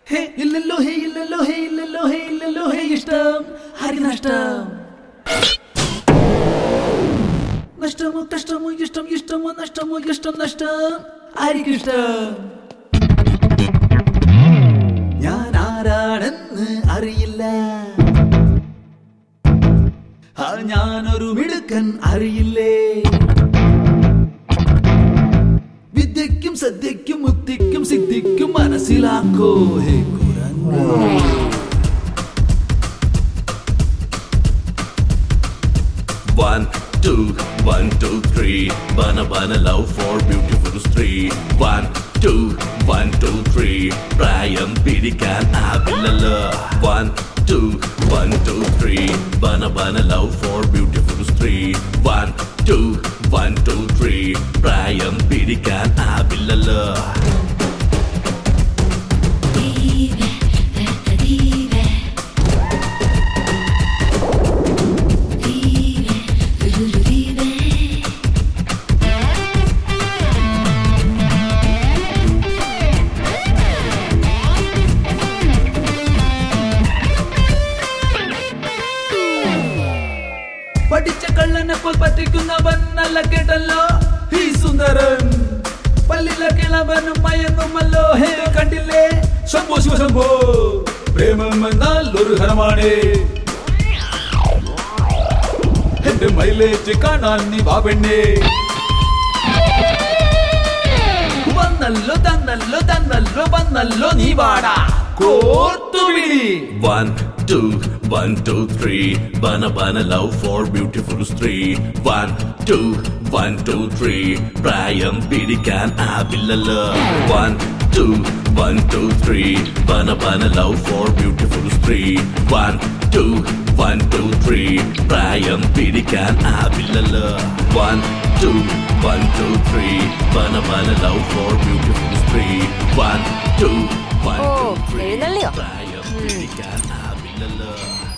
ഹേ ഇല്ലല്ലോ ഹേ ഇല്ലല്ലോ ഹേ ഇല്ലല്ലോ ഹേ ഇല്ലല്ലോ ഹേ ഇഷ്ടം ആർക്ക് നഷ്ടം നഷ്ടമോ കഷ്ടമോ ഇഷ്ടം ഇഷ്ടമോ നഷ്ടമോ ഇഷ്ടം നഷ്ടം ആർക്ക് ഇഷ്ടം ഞാൻ ആരാണെന്ന് അറിയില്ല ആ ഞാനൊരു മിടുക്കൻ അറിയില്ലേ വിദ്യയ്ക്കും സദ്യയ്ക്കും മുത്തിക്കും സിദ്ധിക്കും മനസ്സിലാക്കോ ഹേ കുരങ്ങ One, two, one, two, three. Bana bana love for beautiful stree. One, two, one, two, three. പ്രായം പിടിക്കാൻ ആവില്ലല്ലോ One, two, one, two, three. Bana bana love for beautiful stree. One, two, one, two, three. പ്രായം പിടിക്കാൻ ആവില്ലല്ലോ പഠിച്ച കള്ളനെപ്പോൾ പറ്റിക്കുന്നവൻ നല്ല കേട്ടല്ലോ ഈ സുന്ദരൻ പല്ലില കിളവനും മയങ്ങുമല്ലോ ഹേ കണ്ടില്ലേ ശംഭോ ശിവശംഭോ പ്രേമം എന്നാൽ ഒരു ഹരമാണ് എന്റെ മൈലേജ് കാണാൻ നീ വാ പെണ്ണേ വന്നല്ലോ തന്നല്ലോ തന്നല്ലോ വന്നല്ലോ നീ വാടാ കോർത്തുവിളി One, two, one, two, three. Bana bana love for beautiful stree. One, two, one, two, three. പ്രായം പിടിക്കാൻ ആവില്ലല്ലോ One, two, one, two, three. Bana bana love for beautiful stree. One, two, one, two, three. പ്രായം പിടിക്കാൻ ആവില്ലല്ലോ One, two, one, two, three. Bana bana love for beautiful stree. One, two, one, oh, two, three. എഴുന്നള്ളിയോ? പ്രായം പിടിക്കാൻ ആവില്ലല്ലോ